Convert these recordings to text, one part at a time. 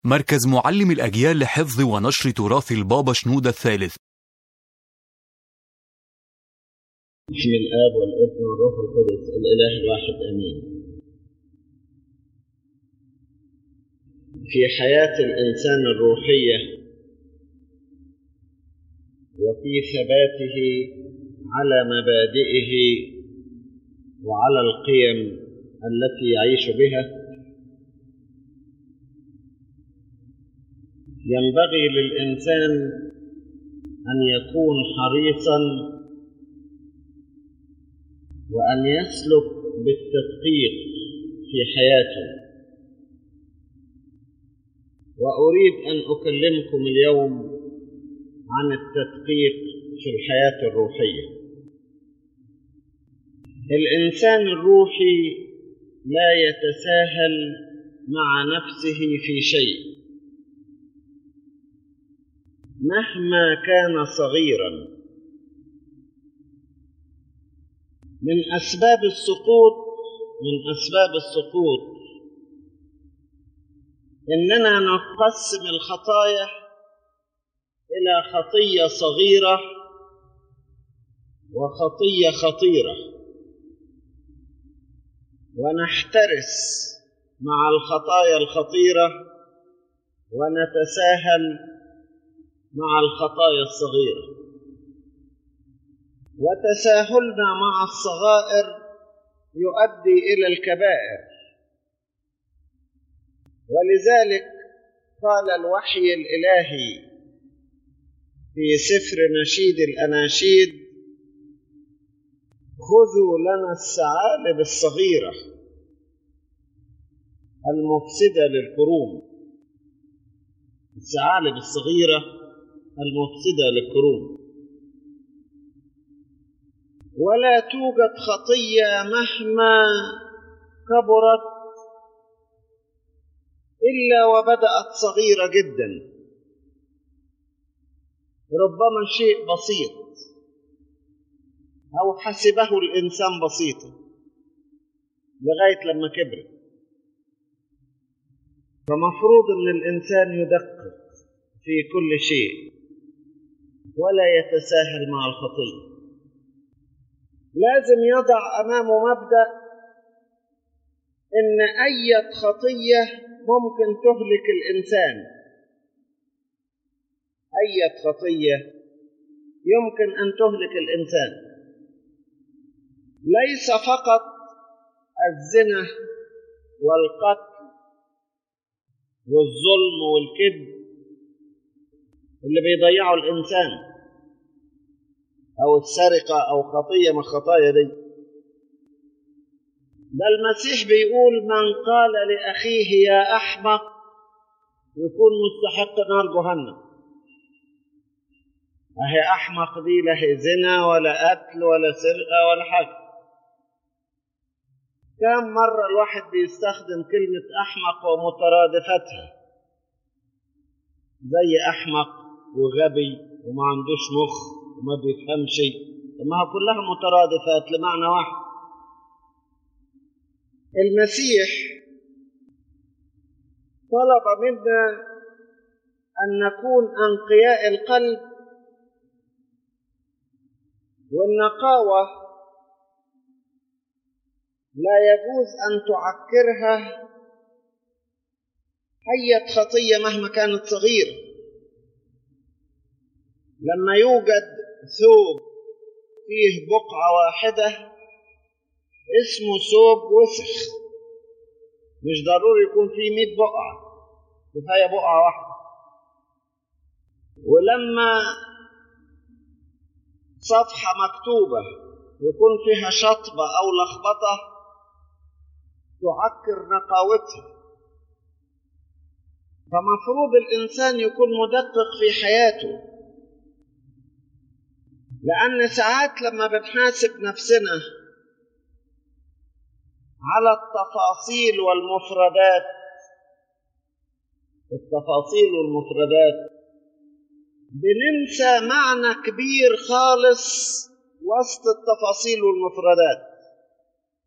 مركز معلم الأجيال لحفظ ونشر تراث البابا شنودة الثالث بسم الآب والابن والروح القدس الإله الواحد آمين. في حياة الإنسان الروحية وفي ثباته على مبادئه وعلى القيم التي يعيش بها ينبغي للإنسان أن يكون حريصا وأن يسلك بالتدقيق في حياته وأريد أن أكلمكم اليوم عن التدقيق في الحياة الروحية الإنسان الروحي لا يتساهل مع نفسه في شيء مهما كان صغيرا من أسباب السقوط من أسباب السقوط إننا نقسم الخطايا إلى خطية صغيرة وخطية خطيرة ونحترس مع الخطايا الخطيرة ونتساهل مع الخطايا الصغيره وتساهلنا مع الصغائر يؤدي الى الكبائر ولذلك قال الوحي الالهي في سفر نشيد الاناشيد خذوا لنا الثعالب الصغيره المفسده للكروم الثعالب الصغيره المفسده للكروم ولا توجد خطيه مهما كبرت الا وبدات صغيره جدا ربما شيء بسيط او حسبه الانسان بسيطا لغايه لما كبرت فمفروض ان الانسان يدقق في كل شيء ولا يتساهل مع الخطيه لازم يضع امامه مبدا ان اي خطيه ممكن تهلك الانسان اي خطيه يمكن ان تهلك الانسان ليس فقط الزنا والقتل والظلم والكذب اللي بيضيعوا الانسان أو السرقة أو خطية من الخطايا دي ده المسيح بيقول من قال لأخيه يا أحمق يكون مستحق نار جهنم أهي أحمق دي لا هي زنا ولا قتل ولا سرقة ولا حاجة كم مرة الواحد بيستخدم كلمة أحمق ومترادفتها زي أحمق وغبي وما عندوش مخ وما بيفهم شيء ما كلها مترادفات لمعنى واحد المسيح طلب منا أن نكون أنقياء القلب والنقاوة لا يجوز أن تعكرها أي خطية مهما كانت صغيرة لما يوجد ثوب فيه بقعة واحدة اسمه ثوب وسخ مش ضروري يكون فيه مئة بقعة كفاية بقعة واحدة ولما صفحة مكتوبة يكون فيها شطبة أو لخبطة تعكر نقاوتها فمفروض الإنسان يكون مدقق في حياته لأن ساعات لما بنحاسب نفسنا على التفاصيل والمفردات التفاصيل والمفردات بننسى معنى كبير خالص وسط التفاصيل والمفردات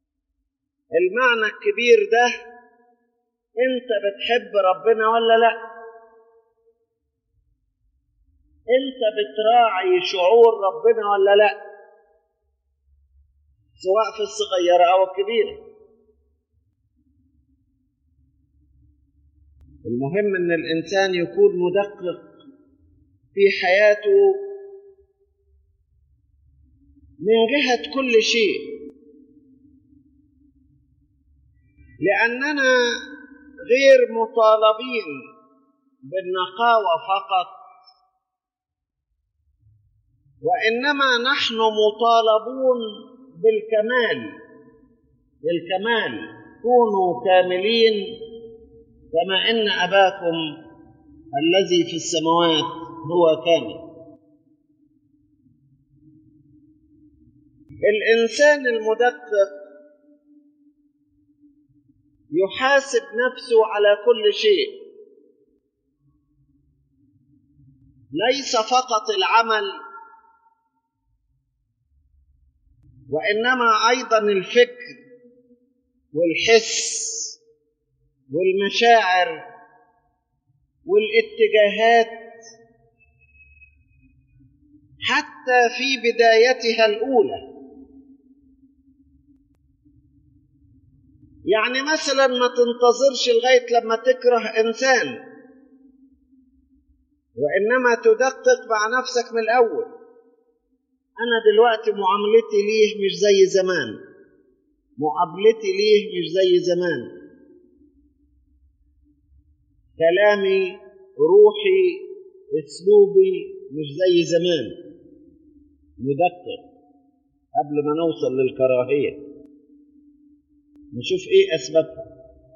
المعنى الكبير ده انت بتحب ربنا ولا لا انت بتراعي شعور ربنا ولا لا سواء في الصغيرة او الكبيرة المهم ان الانسان يكون مدقق في حياته من جهة كل شيء لأننا غير مطالبين بالنقاوة فقط وإنما نحن مطالبون بالكمال بالكمال كونوا كاملين كما إن أباكم الذي في السماوات هو كامل الإنسان المدقق يحاسب نفسه على كل شيء ليس فقط العمل وانما ايضا الفكر والحس والمشاعر والاتجاهات حتى في بدايتها الاولى يعني مثلا ما تنتظرش لغايه لما تكره انسان وانما تدقق مع نفسك من الاول انا دلوقتي معاملتي ليه مش زي زمان مقابلتي ليه مش زي زمان كلامي روحي اسلوبي مش زي زمان ندقق قبل ما نوصل للكراهيه نشوف ايه اسبابها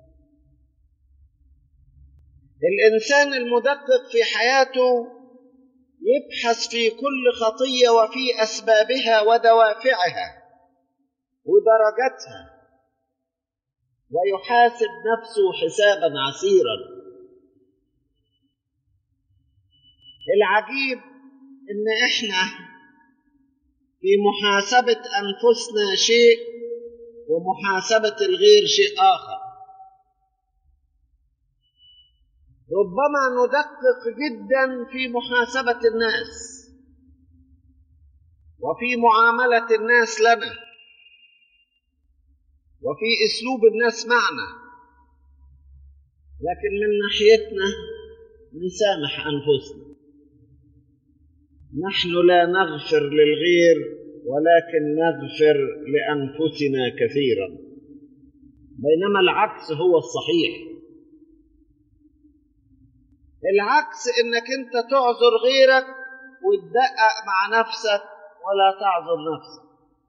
الانسان المدقق في حياته يبحث في كل خطيه وفي اسبابها ودوافعها ودرجتها ويحاسب نفسه حسابا عسيرا العجيب ان احنا في محاسبه انفسنا شيء ومحاسبه الغير شيء اخر ربما ندقق جدا في محاسبه الناس وفي معامله الناس لنا وفي اسلوب الناس معنا لكن من ناحيتنا نسامح انفسنا نحن لا نغفر للغير ولكن نغفر لانفسنا كثيرا بينما العكس هو الصحيح العكس انك انت تعذر غيرك وتدقق مع نفسك ولا تعذر نفسك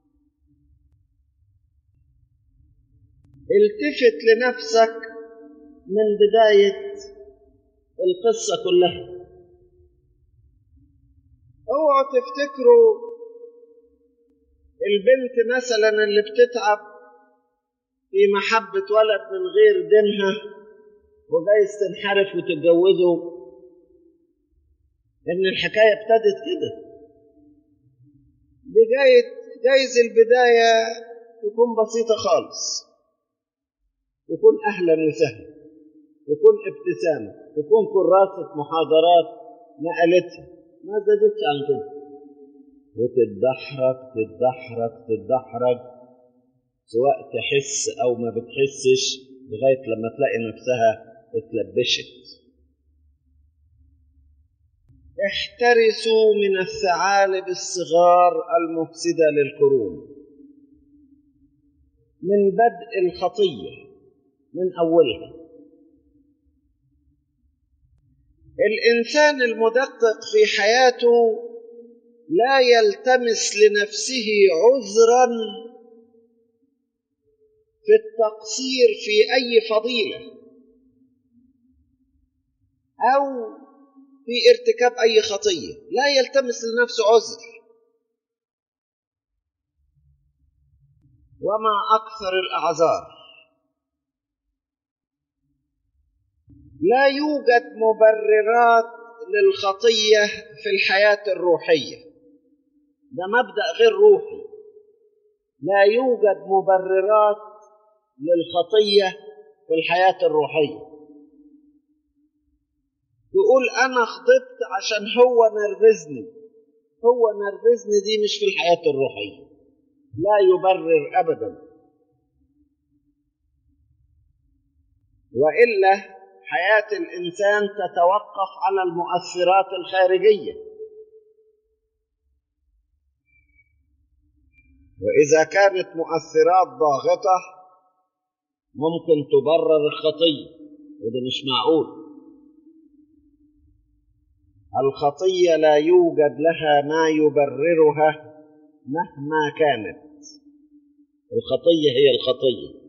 التفت لنفسك من بداية القصة كلها اوعوا تفتكروا البنت مثلا اللي بتتعب في محبة ولد من غير دينها وجايز تنحرف وتتجوزه ان الحكاية ابتدت كده بداية جايز البداية تكون بسيطة خالص يكون أهلا وسهلا يكون ابتسامة يكون كراسة محاضرات نقلتها ما زادتش عن كده وتتدحرج تتدحرج تتدحرج سواء تحس أو ما بتحسش لغاية لما تلاقي نفسها اتلبشت احترسوا من الثعالب الصغار المفسدة للقرون من بدء الخطيه من أولها الإنسان المدقق في حياته لا يلتمس لنفسه عذرا في التقصير في أي فضيلة أو في ارتكاب أي خطية لا يلتمس لنفسه عذر وما أكثر الأعذار لا يوجد مبررات للخطيه في الحياه الروحيه ده مبدا غير روحي لا يوجد مبررات للخطيه في الحياه الروحيه تقول أنا غضبت عشان هو نرفزني هو نرفزني دي مش في الحياة الروحية لا يبرر أبدا وإلا حياة الإنسان تتوقف على المؤثرات الخارجية وإذا كانت مؤثرات ضاغطة ممكن تبرر الخطية وده مش معقول الخطية لا يوجد لها ما يبررها مهما كانت الخطية هي الخطية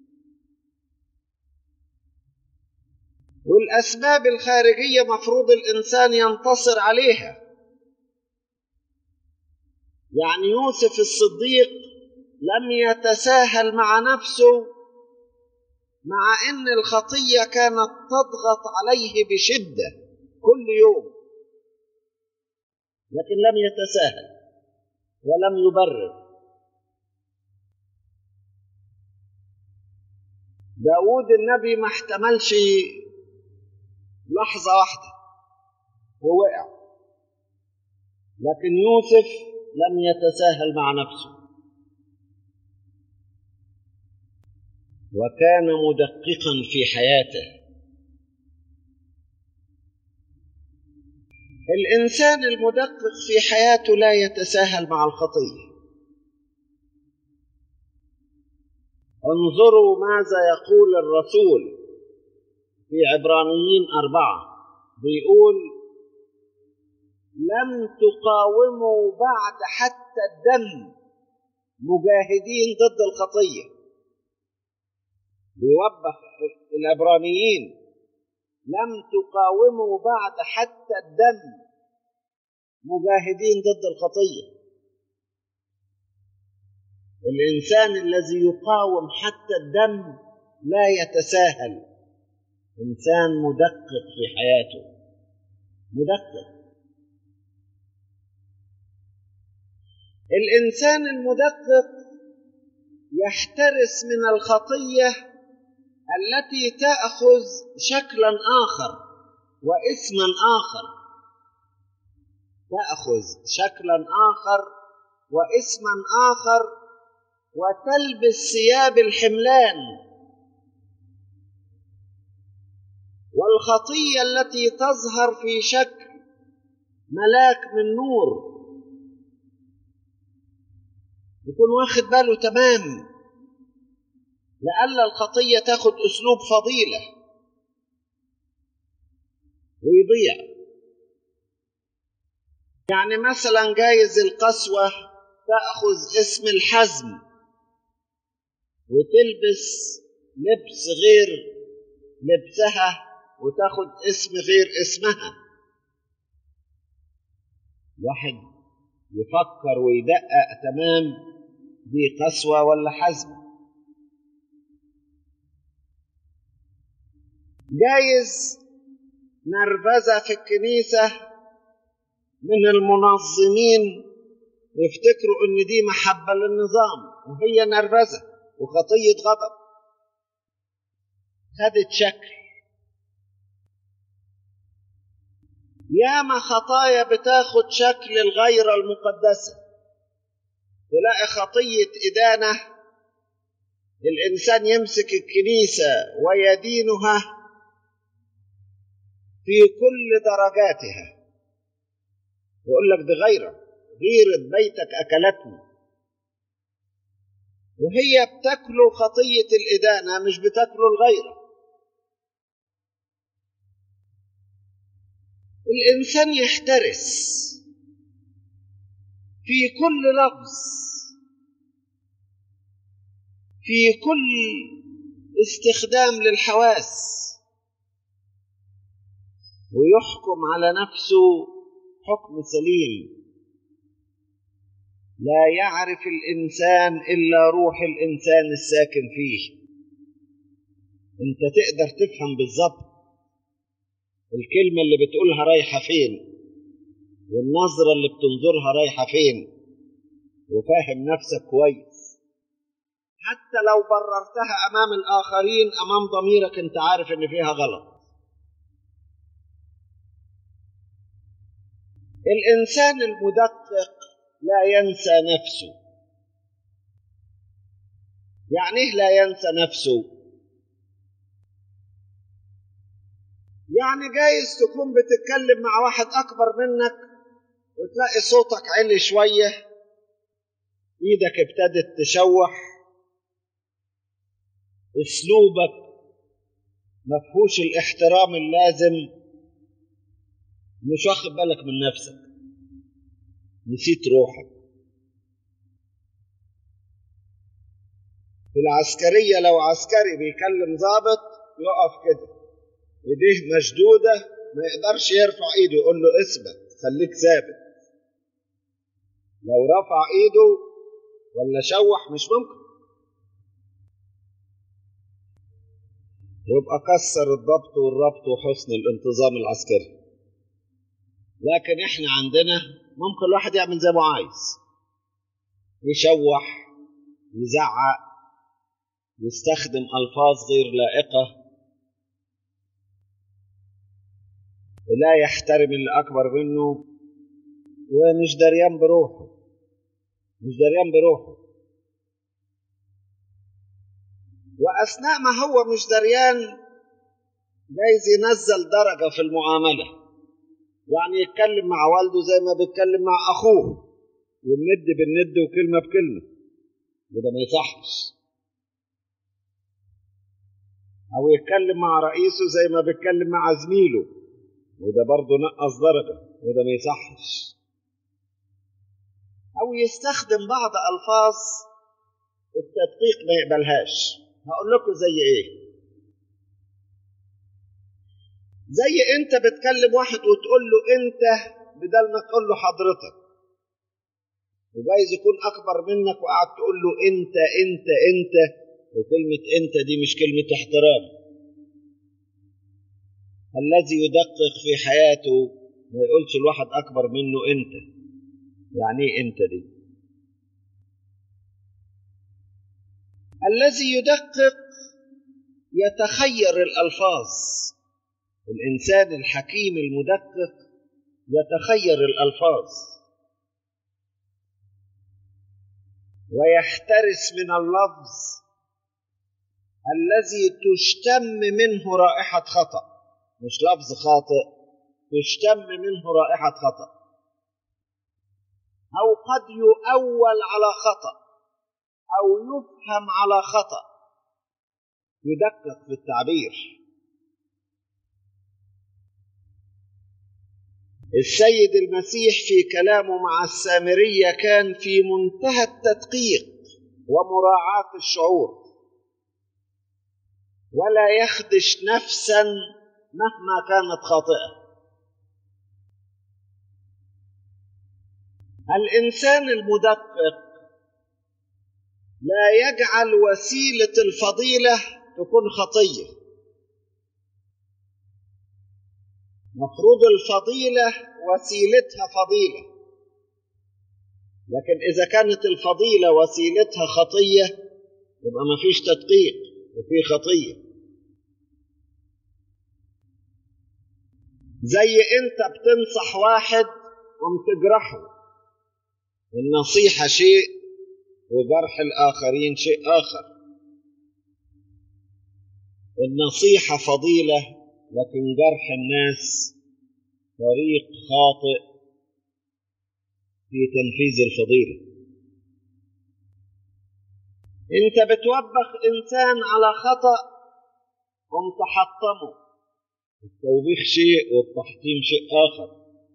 والأسباب الخارجية مفروض الإنسان ينتصر عليها يعني يوسف الصديق لم يتساهل مع نفسه مع ان الخطيه كانت تضغط عليه بشده كل يوم لكن لم يتساهل ولم يبرر داود النبي ما احتملش لحظه واحده ووقع لكن يوسف لم يتساهل مع نفسه وكان مدققا في حياته الانسان المدقق في حياته لا يتساهل مع الخطيه انظروا ماذا يقول الرسول في عبرانيين اربعه بيقول لم تقاوموا بعد حتى الدم مجاهدين ضد الخطيه بيوبخ العبرانيين لم تقاوموا بعد حتى الدم مجاهدين ضد الخطيه الانسان الذي يقاوم حتى الدم لا يتساهل انسان مدقق في حياته مدقق الانسان المدقق يحترس من الخطيه التي تاخذ شكلا اخر واسما اخر تاخذ شكلا اخر واسما اخر وتلبس ثياب الحملان والخطيه التي تظهر في شكل ملاك من نور يكون واخد باله تمام لئلا الخطية تاخد أسلوب فضيلة ويضيع يعني مثلا جايز القسوة تأخذ اسم الحزم وتلبس لبس غير لبسها وتاخد اسم غير اسمها واحد يفكر ويدقق تمام دي قسوة ولا حزم جايز نرفزة في الكنيسة من المنظمين يفتكروا ان دي محبة للنظام وهي نرفزة وخطية غضب خدت شكل ياما خطايا بتاخد شكل الغيرة المقدسة تلاقي خطية إدانة الإنسان يمسك الكنيسة ويدينها في كل درجاتها يقول لك دي غيرة غيرة بيتك أكلتني وهي بتاكله خطية الإدانة مش بتاكله الغيرة الإنسان يحترس في كل لفظ في كل استخدام للحواس ويحكم على نفسه حكم سليم لا يعرف الانسان الا روح الانسان الساكن فيه انت تقدر تفهم بالظبط الكلمه اللي بتقولها رايحه فين والنظره اللي بتنظرها رايحه فين وفاهم نفسك كويس حتى لو بررتها امام الاخرين امام ضميرك انت عارف ان فيها غلط الإنسان المدقق لا ينسى نفسه يعني إيه لا ينسى نفسه يعني جايز تكون بتتكلم مع واحد أكبر منك وتلاقي صوتك عالي شوية إيدك ابتدت تشوح أسلوبك مفهوش الاحترام اللازم مش واخد بالك من نفسك نسيت روحك في العسكرية لو عسكري بيكلم ضابط يقف كده ايديه مشدودة ما يقدرش يرفع ايده يقول له اثبت خليك ثابت لو رفع ايده ولا شوح مش ممكن يبقى كسر الضبط والربط وحسن الانتظام العسكري لكن احنا عندنا ممكن الواحد يعمل زي ما عايز يشوح يزعق يستخدم الفاظ غير لائقه لا يحترم اللي اكبر منه ومش دريان بروحه مش دريان بروحه واثناء ما هو مش دريان جايز ينزل درجه في المعامله يعني يتكلم مع والده زي ما بيتكلم مع اخوه والند بالند وكلمه بكلمه وده ما يصحش او يتكلم مع رئيسه زي ما بيتكلم مع زميله وده برضه نقص درجه وده ما يصحش او يستخدم بعض الفاظ التدقيق ما يقبلهاش هقول لكم زي ايه زي انت بتكلم واحد وتقول له انت بدل ما تقول له حضرتك وجايز يكون اكبر منك وقعد تقول له انت انت انت وكلمة انت دي مش كلمة احترام الذي يدقق في حياته ما يقولش الواحد اكبر منه انت يعني ايه انت دي الذي يدقق يتخير الالفاظ الانسان الحكيم المدقق يتخير الالفاظ ويحترس من اللفظ الذي تشتم منه رائحه خطا مش لفظ خاطئ تشتم منه رائحه خطا او قد يؤول على خطا او يفهم على خطا يدقق في التعبير السيد المسيح في كلامه مع السامرية كان في منتهى التدقيق ومراعاة الشعور ولا يخدش نفسا مهما كانت خاطئة الإنسان المدقق لا يجعل وسيلة الفضيلة تكون خطيه مفروض الفضيلة وسيلتها فضيلة لكن إذا كانت الفضيلة وسيلتها خطية يبقى ما فيش تدقيق وفي خطية زي أنت بتنصح واحد ومتجرحه النصيحة شيء وجرح الآخرين شيء آخر النصيحة فضيلة لكن جرح الناس طريق خاطئ في تنفيذ الفضيلة انت بتوبخ انسان على خطأ ومتحطمه التوبيخ شيء والتحطيم شيء آخر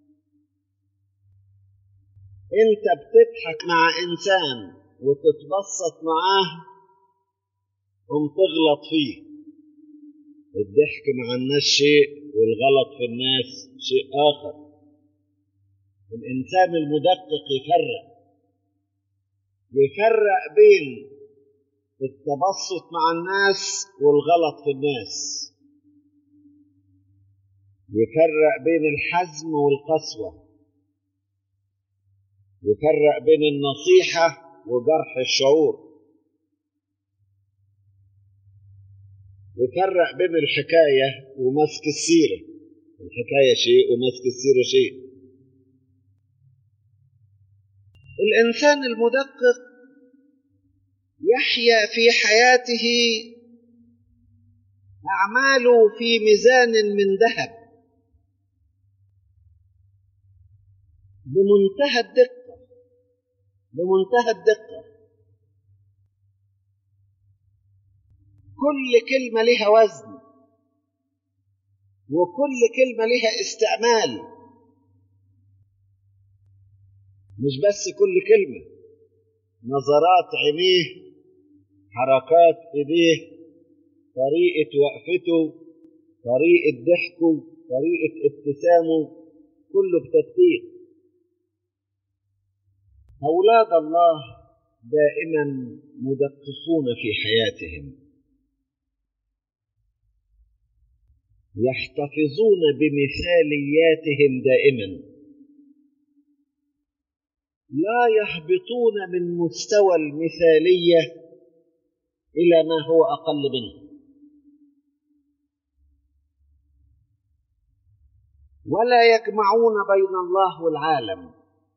انت بتضحك مع انسان وتتبسط معاه ومتغلط فيه الضحك مع الناس شيء والغلط في الناس شيء آخر الإنسان المدقق يفرق يفرق بين التبسط مع الناس والغلط في الناس يفرق بين الحزم والقسوة يفرق بين النصيحة وجرح الشعور يفرق بين الحكاية ومسك السيرة الحكاية شيء ومسك السيرة شيء الإنسان المدقق يحيا في حياته أعماله في ميزان من ذهب بمنتهى الدقة بمنتهى الدقة كل كلمة لها وزن وكل كلمة لها استعمال مش بس كل كلمة نظرات عينيه حركات ايديه طريقة وقفته طريقة ضحكه طريقة ابتسامه كله بتدقيق أولاد الله دائما مدققون في حياتهم يحتفظون بمثالياتهم دائما لا يهبطون من مستوى المثالية إلى ما هو أقل منه ولا يجمعون بين الله والعالم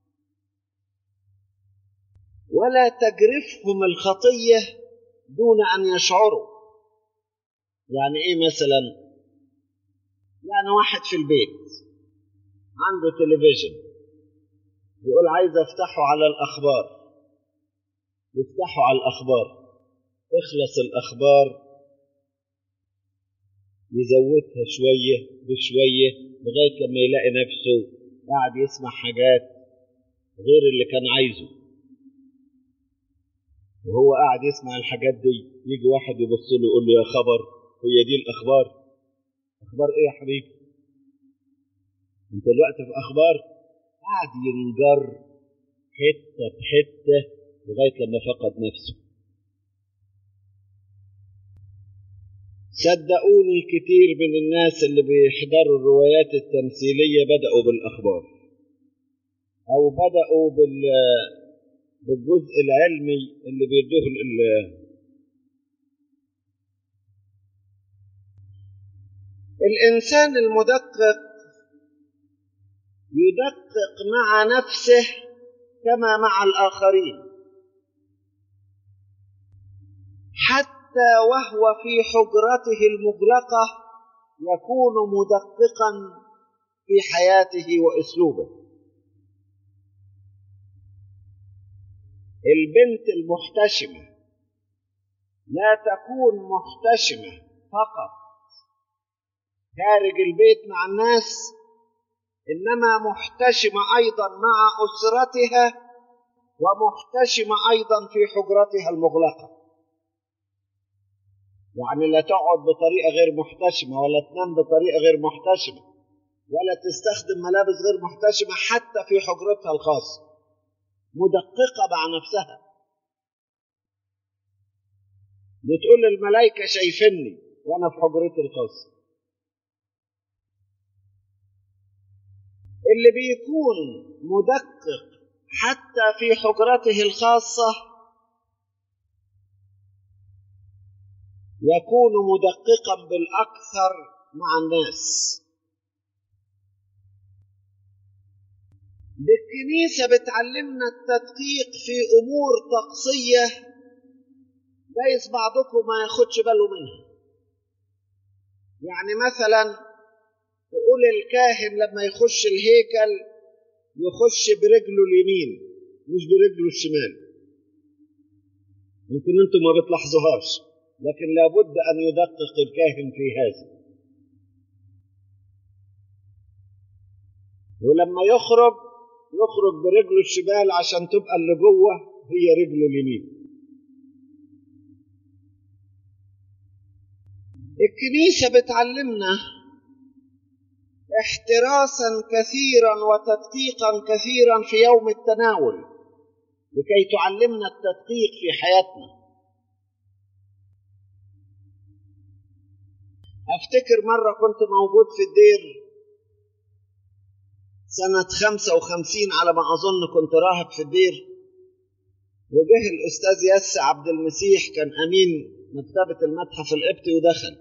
ولا تجرفهم الخطية دون أن يشعروا يعني إيه مثلا يعني واحد في البيت عنده تلفزيون يقول عايز افتحه على الاخبار يفتحه على الاخبار تخلص الاخبار يزودها شويه بشويه لغايه لما يلاقي نفسه قاعد يسمع حاجات غير اللي كان عايزه وهو قاعد يسمع الحاجات دي يجي واحد يبص له يقول له يا خبر هي دي الاخبار اخبار ايه يا حبيبي انت دلوقتي في اخبار قعد ينجر حته بحته لغايه لما فقد نفسه صدقوني كتير من الناس اللي بيحضروا الروايات التمثيليه بداوا بالاخبار او بداوا بال بالجزء العلمي اللي بيدوه ال- الانسان المدقق يدقق مع نفسه كما مع الاخرين حتى وهو في حجرته المغلقه يكون مدققا في حياته واسلوبه البنت المحتشمه لا تكون محتشمه فقط خارج البيت مع الناس انما محتشمه ايضا مع اسرتها ومحتشمه ايضا في حجرتها المغلقه يعني لا تقعد بطريقه غير محتشمه ولا تنام بطريقه غير محتشمه ولا تستخدم ملابس غير محتشمه حتى في حجرتها الخاصه مدققه مع نفسها بتقول الملائكه شايفني وانا في حجرتي الخاصه اللي بيكون مدقق حتى في حجرته الخاصة يكون مدققا بالأكثر مع الناس الكنيسة بتعلمنا التدقيق في أمور طقسية جايز بعضكم ما ياخدش باله منها يعني مثلا تقول الكاهن لما يخش الهيكل يخش برجله اليمين مش برجله الشمال يمكن انتم ما بتلاحظوهاش لكن لابد ان يدقق الكاهن في هذا ولما يخرج يخرج برجله الشمال عشان تبقى اللي جوه هي رجله اليمين الكنيسه بتعلمنا احتراسا كثيرا وتدقيقا كثيرا في يوم التناول لكي تعلمنا التدقيق في حياتنا افتكر مرة كنت موجود في الدير سنة خمسة وخمسين على ما أظن كنت راهب في الدير وجه الأستاذ يس عبد المسيح كان أمين مكتبة المتحف القبطي ودخل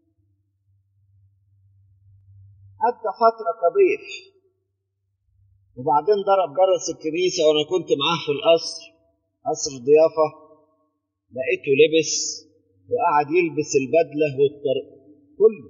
أدى فترة كضيف وبعدين ضرب جرس الكنيسة وأنا كنت معاه في القصر قصر الضيافة لقيته لبس وقعد يلبس البدلة والطر كله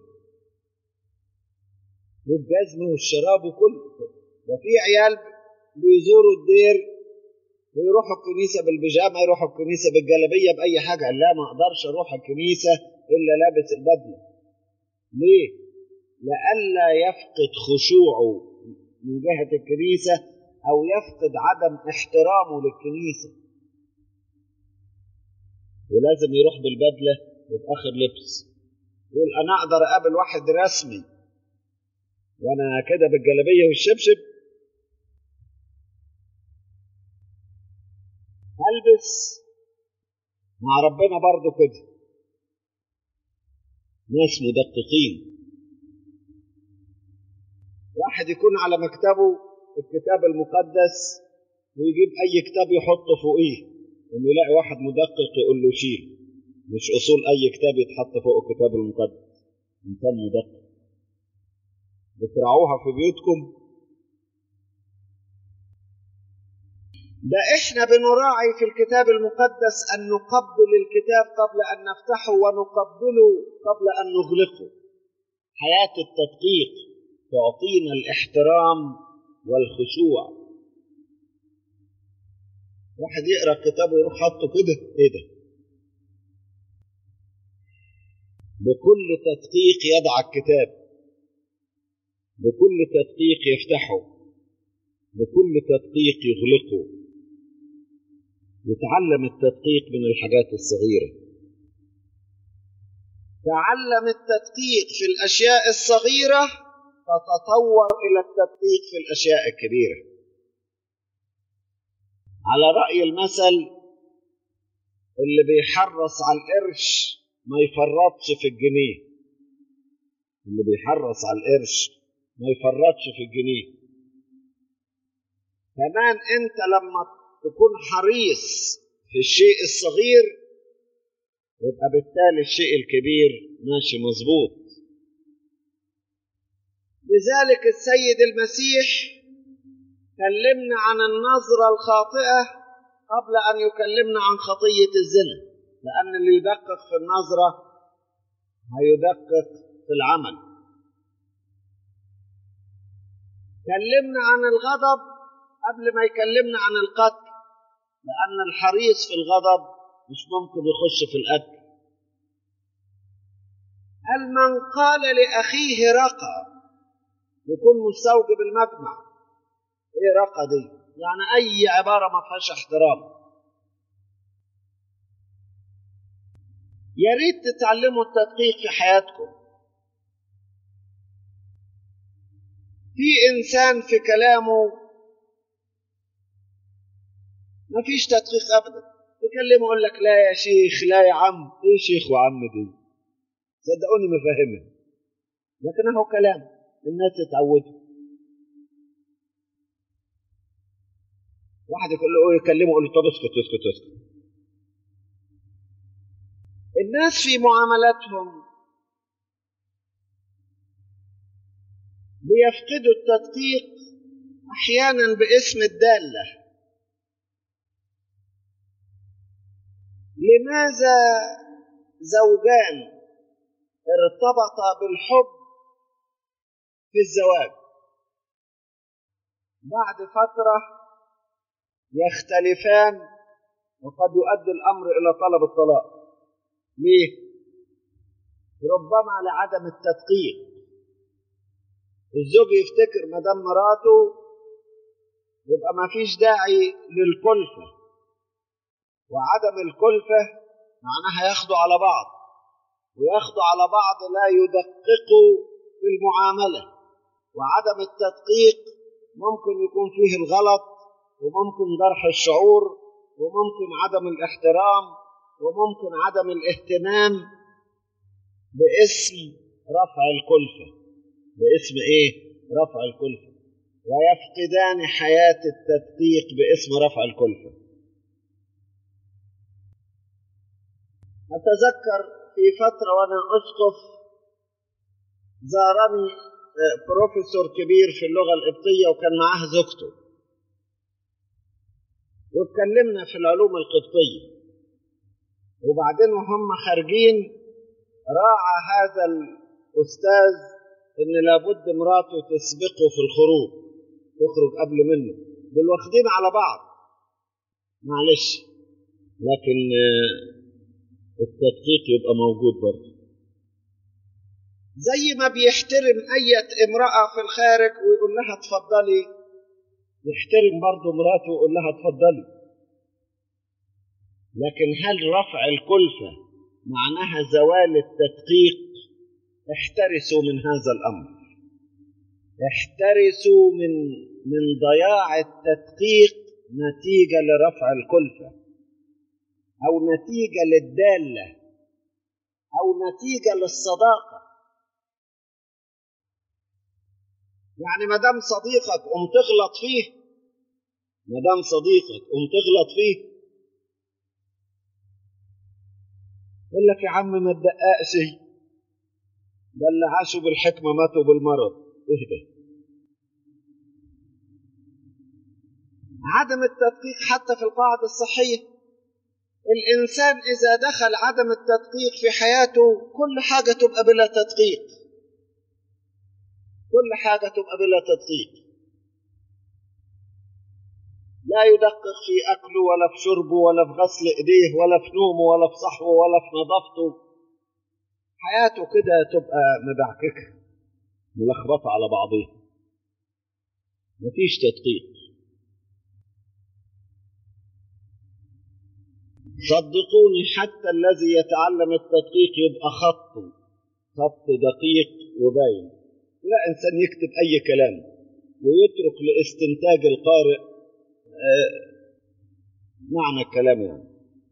والجزمة والشراب وكله ده في عيال بيزوروا الدير ويروحوا الكنيسة بالبيجامة يروحوا الكنيسة بالجلابية بأي حاجة قال لا ما أقدرش أروح الكنيسة إلا لابس البدلة ليه؟ لئلا يفقد خشوعه من جهة الكنيسة أو يفقد عدم احترامه للكنيسة ولازم يروح بالبدلة وبآخر لبس يقول أنا أقدر أقابل واحد رسمي وأنا كده بالجلابية والشبشب ألبس مع ربنا برضو كده ناس مدققين واحد يكون على مكتبه الكتاب المقدس ويجيب أي كتاب يحطه فوقيه إنه يلاقي واحد مدقق يقول له شيل مش أصول أي كتاب يتحط فوق الكتاب المقدس إنسان مدقق بتراعوها في بيوتكم ده احنا بنراعي في الكتاب المقدس ان نقبل الكتاب قبل ان نفتحه ونقبله قبل ان نغلقه حياه التدقيق تعطينا الاحترام والخشوع واحد يقرا الكتاب ويروح حاطه كده ايه ده بكل تدقيق يضع الكتاب بكل تدقيق يفتحه بكل تدقيق يغلقه يتعلم التدقيق من الحاجات الصغيرة تعلم التدقيق في الأشياء الصغيرة فتطور إلى التدقيق في الأشياء الكبيرة على رأي المثل اللي بيحرص على القرش ما يفرطش في الجنيه اللي بيحرص على القرش ما يفرطش في الجنيه كمان انت لما تكون حريص في الشيء الصغير يبقى بالتالي الشيء الكبير ماشي مظبوط لذلك السيد المسيح كلمنا عن النظرة الخاطئة قبل أن يكلمنا عن خطية الزنا لأن اللي يدقق في النظرة هيدقق في العمل كلمنا عن الغضب قبل ما يكلمنا عن القتل لأن الحريص في الغضب مش ممكن يخش في القتل هل من قال لأخيه رقى يكون مستوجب المجمع ايه رقى دي يعني أي عبارة ما فيهاش احترام يا ريت تتعلموا التدقيق في حياتكم في إنسان في كلامه ما فيش تدقيق ابدا تكلمه يقول لك لا يا شيخ لا يا عم ايه شيخ وعم دي صدقوني ما فاهمها لكن هو كلام الناس تتعودوا واحد يقول له يكلمه يقول له طب اسكت اسكت اسكت الناس في معاملاتهم بيفقدوا التدقيق احيانا باسم الداله لماذا زوجان ارتبطا بالحب في الزواج بعد فترة يختلفان وقد يؤدي الأمر إلى طلب الطلاق ليه؟ ربما لعدم التدقيق الزوج يفتكر ما دام مراته يبقى ما فيش داعي للكلفه وعدم الكلفة معناها ياخدوا على بعض وياخدوا على بعض لا يدققوا في المعاملة وعدم التدقيق ممكن يكون فيه الغلط وممكن جرح الشعور وممكن عدم الاحترام وممكن عدم الاهتمام باسم رفع الكلفة باسم ايه؟ رفع الكلفة ويفقدان حياة التدقيق باسم رفع الكلفة أتذكر في فترة وأنا أسقف زارني بروفيسور كبير في اللغة القبطية وكان معاه زوجته واتكلمنا في العلوم القبطية وبعدين وهم خارجين راعى هذا الأستاذ إن لابد مراته تسبقه في الخروج تخرج قبل منه دول واخدين على بعض معلش لكن التدقيق يبقى موجود برضه زي ما بيحترم أي امرأة في الخارج ويقول لها اتفضلي يحترم برضه مراته ويقول لها اتفضلي لكن هل رفع الكلفة معناها زوال التدقيق احترسوا من هذا الأمر احترسوا من من ضياع التدقيق نتيجة لرفع الكلفة أو نتيجة للدالة أو نتيجة للصداقة يعني ما دام صديقك قم تغلط فيه ما دام صديقك قم تغلط فيه يقول لك يا عم ما تدققش ده اللي عاشوا بالحكمة ماتوا بالمرض اهدى عدم التدقيق حتى في القاعدة الصحية الإنسان إذا دخل عدم التدقيق في حياته كل حاجة تبقى بلا تدقيق كل حاجة تبقى بلا تدقيق لا يدقق في أكله ولا في شربه ولا في غسل إيديه ولا في نومه ولا في صحوه ولا في نظافته حياته كده تبقى مدعككة ملخبطة على بعضيها مفيش تدقيق صدقوني حتى الذي يتعلم التدقيق يبقى خطه خط دقيق وباين لا إنسان يكتب أي كلام ويترك لاستنتاج القارئ آه معنى الكلام يعني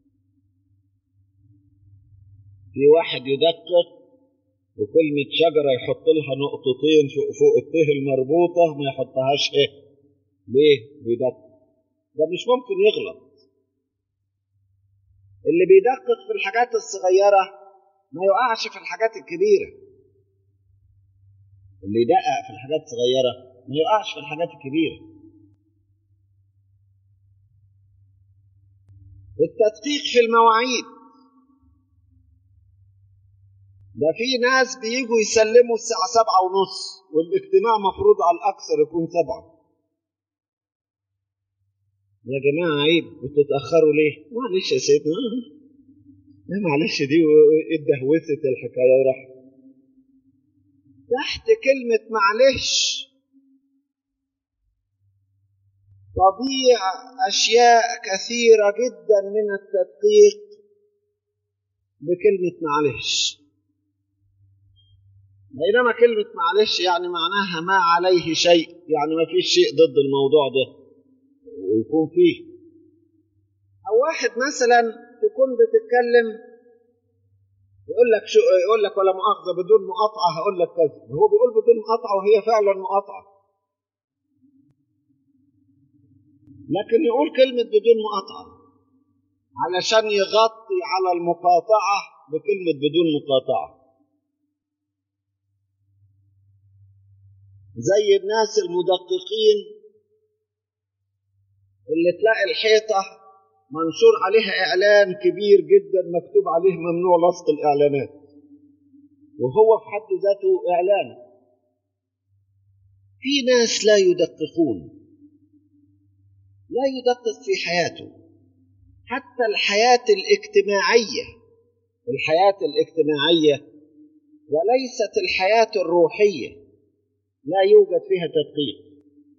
في واحد يدقق وكلمة شجرة يحط لها نقطتين فوق, فوق الته المربوطة ما يحطهاش ايه ليه بيدقق ده مش ممكن يغلط اللي بيدقق في الحاجات الصغيرة ما يقعش في الحاجات الكبيرة اللي يدقق في الحاجات الصغيرة ما يقعش في الحاجات الكبيرة التدقيق في المواعيد ده في ناس بيجوا يسلموا الساعة سبعة ونص والاجتماع مفروض على الأكثر يكون سبعة يا جماعة عيب بتتأخروا ليه؟ معلش يا سيدنا لا معلش دي اتدهوست الحكاية وراح تحت كلمة معلش تضيع أشياء كثيرة جدا من التدقيق بكلمة معلش بينما كلمة معلش يعني معناها ما عليه شيء يعني ما فيش شيء ضد الموضوع ده ويكون فيه أو واحد مثلا تكون بتتكلم يقول لك شو يقول لك ولا مؤاخذة بدون مقاطعة هقول لك كذا هو بيقول بدون مقاطعة وهي فعلا مقاطعة لكن يقول كلمة بدون مقاطعة علشان يغطي على المقاطعة بكلمة بدون مقاطعة زي الناس المدققين اللي تلاقي الحيطة منشور عليها إعلان كبير جدا مكتوب عليه ممنوع لصق الإعلانات وهو في حد ذاته إعلان في ناس لا يدققون لا يدقق في حياته حتى الحياة الاجتماعية الحياة الاجتماعية وليست الحياة الروحية لا يوجد فيها تدقيق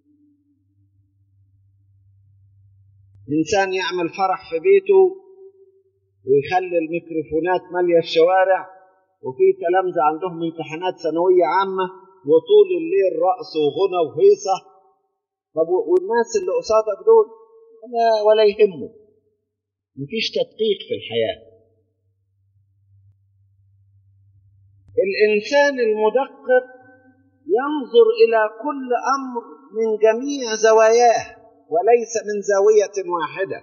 إنسان يعمل فرح في بيته ويخلي الميكروفونات مالية الشوارع وفي تلامذة عندهم امتحانات ثانوية عامة وطول الليل رقص وغنى وهيصة طب والناس اللي قصادك دول ولا ولا يهمه مفيش تدقيق في الحياة الإنسان المدقق ينظر إلى كل أمر من جميع زواياه وليس من زاوية واحدة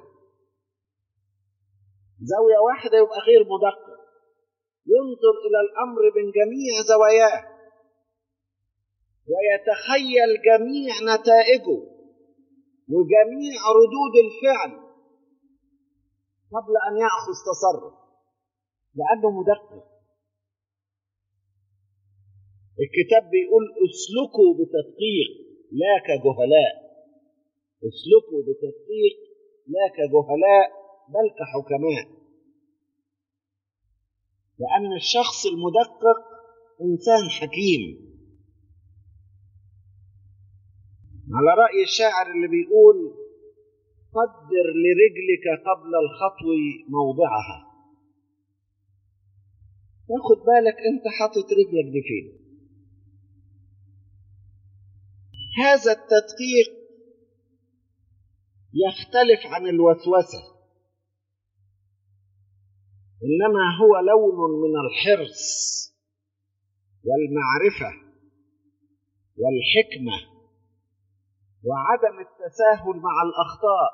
زاوية واحدة يبقى غير مدقق ينظر إلى الأمر من جميع زواياه ويتخيل جميع نتائجه وجميع ردود الفعل قبل أن يأخذ تصرف لأنه مدقق الكتاب بيقول اسلكوا بتدقيق لا كجهلاء اسلكوا بتدقيق لا كجهلاء بل كحكماء لأن الشخص المدقق إنسان حكيم على رأي الشاعر اللي بيقول قدر لرجلك قبل الخطو موضعها تاخد بالك انت حاطط رجلك دي فين هذا التدقيق يختلف عن الوسوسة إنما هو لون من الحرص والمعرفة والحكمة وعدم التساهل مع الأخطاء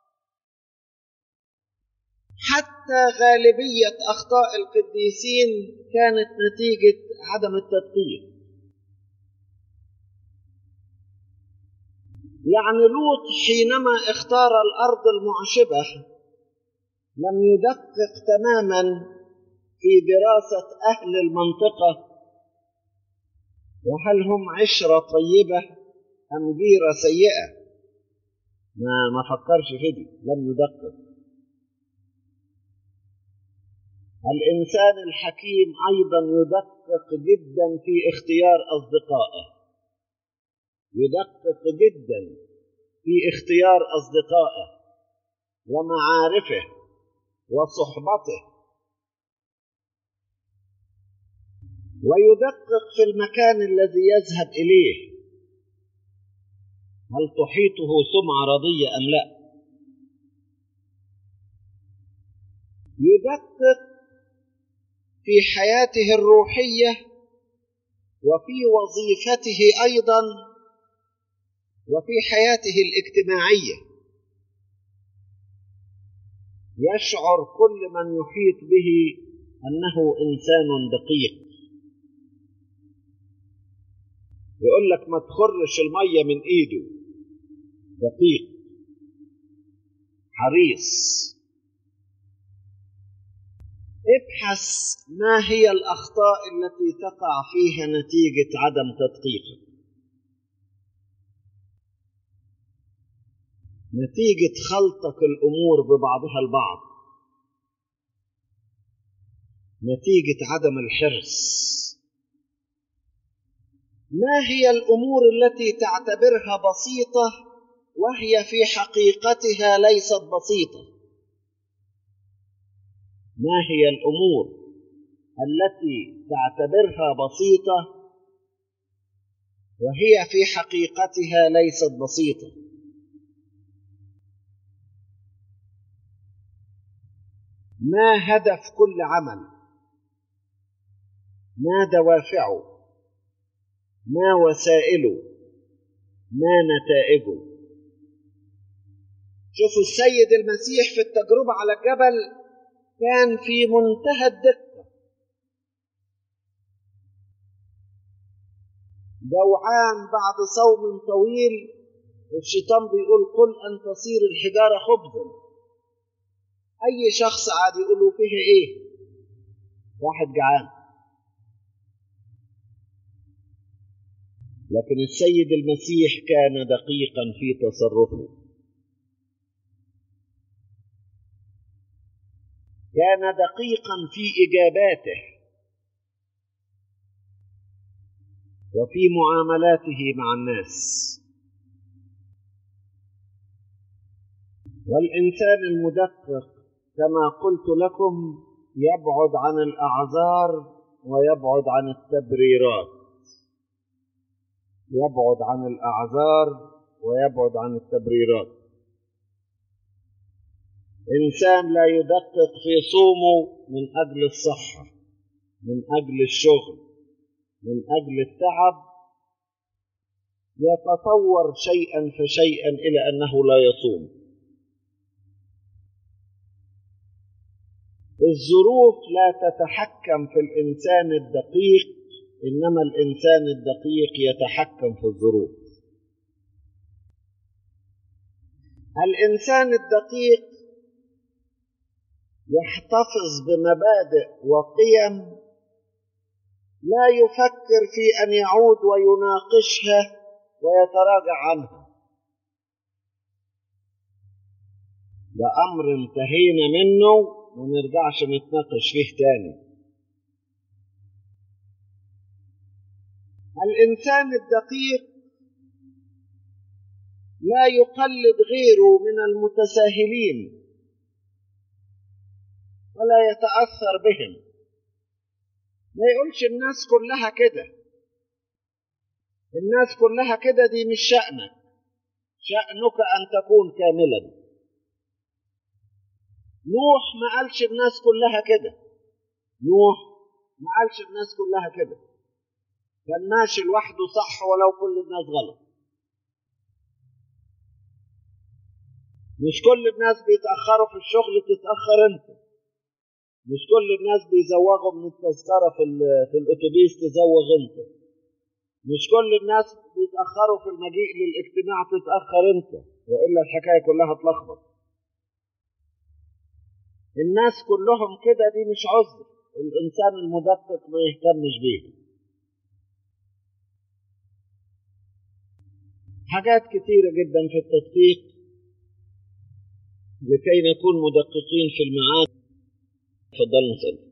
حتى غالبية أخطاء القديسين كانت نتيجة عدم التدقيق يعني لوط حينما اختار الارض المعشبه لم يدقق تماما في دراسه اهل المنطقه وهل هم عشره طيبه ام جيره سيئه ما ما فكرش في دي لم يدقق الانسان الحكيم ايضا يدقق جدا في اختيار اصدقائه يدقق جدا في اختيار اصدقائه ومعارفه وصحبته ويدقق في المكان الذي يذهب اليه هل تحيطه سمعه رضيه ام لا يدقق في حياته الروحيه وفي وظيفته ايضا وفي حياته الاجتماعيه يشعر كل من يحيط به انه انسان دقيق يقول لك ما تخرش الميه من ايده دقيق حريص ابحث ما هي الاخطاء التي تقع فيها نتيجه عدم تدقيقك نتيجة خلطك الأمور ببعضها البعض نتيجة عدم الحرص ما هي الأمور التي تعتبرها بسيطة وهي في حقيقتها ليست بسيطة ما هي الأمور التي تعتبرها بسيطة وهي في حقيقتها ليست بسيطه ما هدف كل عمل ما دوافعه ما وسائله ما نتائجه شوفوا السيد المسيح في التجربة على الجبل كان في منتهى الدقة جوعان بعد صوم طويل الشيطان بيقول قل أن تصير الحجارة خبزا اي شخص قاعد يقولوا فيها ايه واحد جعان لكن السيد المسيح كان دقيقا في تصرفه كان دقيقا في اجاباته وفي معاملاته مع الناس والانسان المدقق كما قلت لكم يبعد عن الاعذار ويبعد عن التبريرات يبعد عن الاعذار ويبعد عن التبريرات انسان لا يدقق في صومه من اجل الصحه من اجل الشغل من اجل التعب يتطور شيئا فشيئا الى انه لا يصوم الظروف لا تتحكم في الانسان الدقيق إنما الإنسان الدقيق يتحكم في الظروف الإنسان الدقيق يحتفظ بمبادئ وقيم لا يفكر في أن يعود ويناقشها ويتراجع عنها ده أمر انتهينا منه ما نرجعش نتناقش فيه تاني الإنسان الدقيق لا يقلد غيره من المتساهلين ولا يتأثر بهم ما يقولش الناس كلها كده الناس كلها كده دي مش شأنك شأنك أن تكون كاملا نوح ما قالش الناس كلها كده نوح ما قالش الناس كلها كده كان ماشي لوحده صح ولو كل الناس غلط مش كل الناس بيتأخروا في الشغل تتأخر انت مش كل الناس بيزوغوا من التذكرة في, في الأتوبيس تزوغ انت مش كل الناس بيتأخروا في المجيء للاجتماع تتأخر انت وإلا الحكاية كلها تلخبط الناس كلهم كده دي مش عذر الإنسان المدقق ما يهتمش بيه حاجات كثيرة جدا في التدقيق لكي نكون مدققين في المعاد تفضل نصلي